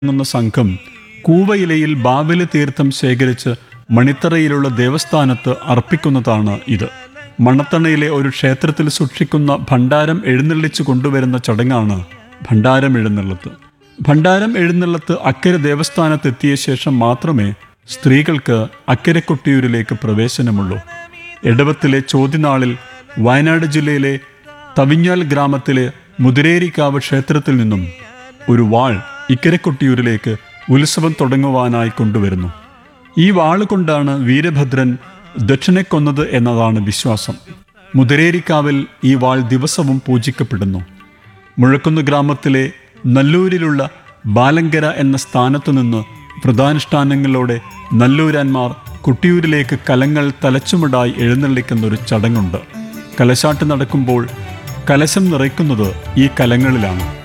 എന്ന സംഘം കൂവയിലയിൽ ബാവലി തീർത്ഥം ശേഖരിച്ച് മണിത്തറയിലുള്ള ദേവസ്ഥാനത്ത് അർപ്പിക്കുന്നതാണ് ഇത് മണത്തണയിലെ ഒരു ക്ഷേത്രത്തിൽ സൂക്ഷിക്കുന്ന ഭണ്ഡാരം എഴുന്നള്ളിച്ചു കൊണ്ടുവരുന്ന ചടങ്ങാണ് ഭണ്ഡാരം എഴുന്നള്ളത്ത് ഭണ്ഡാരം എഴുന്നള്ളത്ത് അക്കരെ ദേവസ്ഥാനത്തെത്തിയ ശേഷം മാത്രമേ സ്ത്രീകൾക്ക് അക്കരെ കൊട്ടിയൂരിലേക്ക് പ്രവേശനമുള്ളൂ എടവത്തിലെ ചോദ്യനാളിൽ വയനാട് ജില്ലയിലെ തവിഞ്ഞാൽ ഗ്രാമത്തിലെ മുതിരേരിക്കാവ് ക്ഷേത്രത്തിൽ നിന്നും ഒരു വാൾ ഇക്കരെ കൊട്ടിയൂരിലേക്ക് ഉത്സവം തുടങ്ങുവാനായി കൊണ്ടുവരുന്നു ഈ വാള് കൊണ്ടാണ് വീരഭദ്രൻ ദക്ഷിണെ കൊന്നത് എന്നതാണ് വിശ്വാസം മുതിരേരിക്കാവിൽ ഈ വാൾ ദിവസവും പൂജിക്കപ്പെടുന്നു മുഴക്കുന്ന് ഗ്രാമത്തിലെ നല്ലൂരിലുള്ള ബാലങ്കര എന്ന സ്ഥാനത്തു നിന്ന് വ്രതാനുഷ്ഠാനങ്ങളോടെ നല്ലൂരാന്മാർ കുട്ടിയൂരിലേക്ക് കലങ്ങൾ തലച്ചുമടായി എഴുന്നള്ളിക്കുന്ന ഒരു ചടങ്ങുണ്ട് കലശാട്ട് നടക്കുമ്പോൾ കലശം നിറയ്ക്കുന്നത് ഈ കലങ്ങളിലാണ്